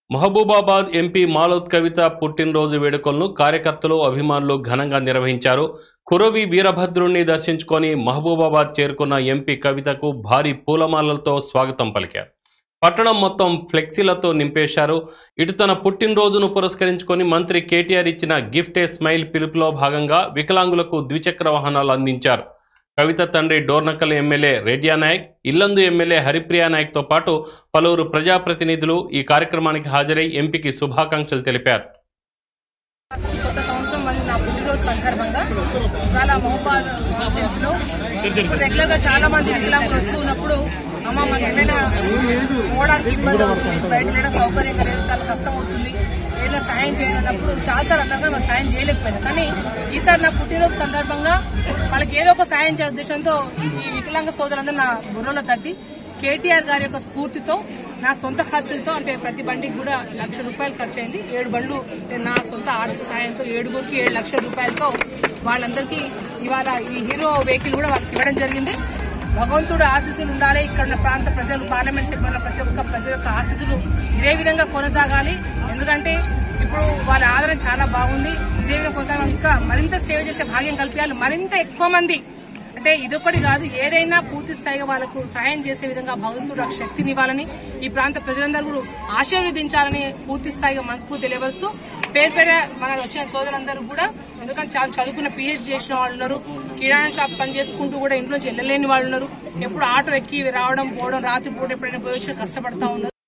Mahabubabad MP Maloth కవిత పుట్టినరోజు వేడుకలను కార్యకర్తలు అభిమానులు ఘనంగా నిర్వహించారు కురవి వీరభద్రుణ్ణి దర్శించుకొని మహబూబాబాద్ చేరుకున్న ఎంపీ కవితకు భారీ పూలమాలలతో స్వాగతం పలికారు పట్టణం మొత్తం ఫ్లెక్సీలతో నింపేశారు ఇటు తన పుట్టినరోజును పురస్కరించుకొని మంత్రి కేటీఆర్ ఇచ్చిన గిఫ్ట్ ఏ స్మైల్ పిలుపులో భాగంగా వికలాంగులకు ద్విచక్ర వాహనాలు అందించారు కవిత తండ్రి డోర్నకల్ ఎమ్మెల్యే రెడ్యా నాయక్ ఇల్లందు ఎమ్మెల్యే హరిప్రియా నాయక్తో పాటు పలువురు ప్రజాప్రతినిధులు ఈ కార్యక్రమానికి హాజరై ఎంపీకి శుభాకాంక్షలు తెలిపారు కొత్త సంవత్సరం మరియు నా పుట్టినరోజు సందర్భంగా ఇవాళ మహబాద్ కాన్స్టిట్యూన్స్ లో ఇప్పుడు రెగ్యులర్ గా చాలా మంది వికలాంగులు వస్తూ ఉన్నప్పుడు అమ్మ మాకు ఏమైనా పోవడానికి ఇబ్బంది అవుతుంది బయట వెళ్ళడం సౌకర్యంగా లేదు చాలా కష్టం అవుతుంది ఏదైనా సాయం చేయనప్పుడు చాలాసార్లు అన్నారు మరి సాయం చేయలేకపోయినా కానీ ఈసారి నా పుట్టినరోజు సందర్భంగా వాళ్ళకి ఏదో ఒక సాయం చేయ ఉద్దేశంతో ఈ వికలాంగ సోదరులందరూ నా బుర్రలో తట్టి కేటీఆర్ గారి యొక్క స్ఫూర్తితో నా సొంత ఖర్చులతో అంటే ప్రతి బండికి కూడా లక్ష రూపాయలు ఖర్చు అయింది ఏడు బండ్లు నేను నా సొంత ఆర్థిక సాయంతో ఏడుగురికి ఏడు లక్షల రూపాయలతో వాళ్ళందరికీ ఇవాళ ఈ హీరో వెహికల్ కూడా వాళ్ళకి ఇవ్వడం జరిగింది భగవంతుడు ఆశీస్సులు ఉండాలి ఇక్కడ ఉన్న ప్రాంత ప్రజలు పార్లమెంట్ సభ్యుల ప్రతి ఒక్క ప్రజల యొక్క ఆశీస్సులు ఇదే విధంగా కొనసాగాలి ఎందుకంటే ఇప్పుడు వాళ్ళ ఆదరణ చాలా బాగుంది ఇదే విధంగా కొనసాగాలి ఇంకా మరింత సేవ చేసే భాగ్యం కల్పించాలి మరింత ఎక్కువ మంది అంటే ఇదొకటి కాదు ఏదైనా పూర్తి స్థాయిగా వాళ్ళకు సహాయం చేసే విధంగా భగవంతుడు ఆ శక్తినివ్వాలని ఈ ప్రాంత ప్రజలందరూ కూడా ఆశీర్వదించాలని పూర్తి స్థాయిగా మనస్ఫూర్తి తెలియవరుస్తూ పేరు పేర మన వచ్చిన సోదరులందరూ కూడా ఎందుకంటే చాలా చదువుకున్న పిహెచ్ చేసిన వాళ్ళు ఉన్నారు కిరాణా షాప్ పని చేసుకుంటూ కూడా ఇంట్లో వెళ్ళలేని వాళ్ళు ఉన్నారు ఎప్పుడు ఆటో ఎక్కి రావడం పోవడం రాత్రి పూట ఎప్పుడైనా పోయి వచ్చి కష్టపడతా ఉన్నారు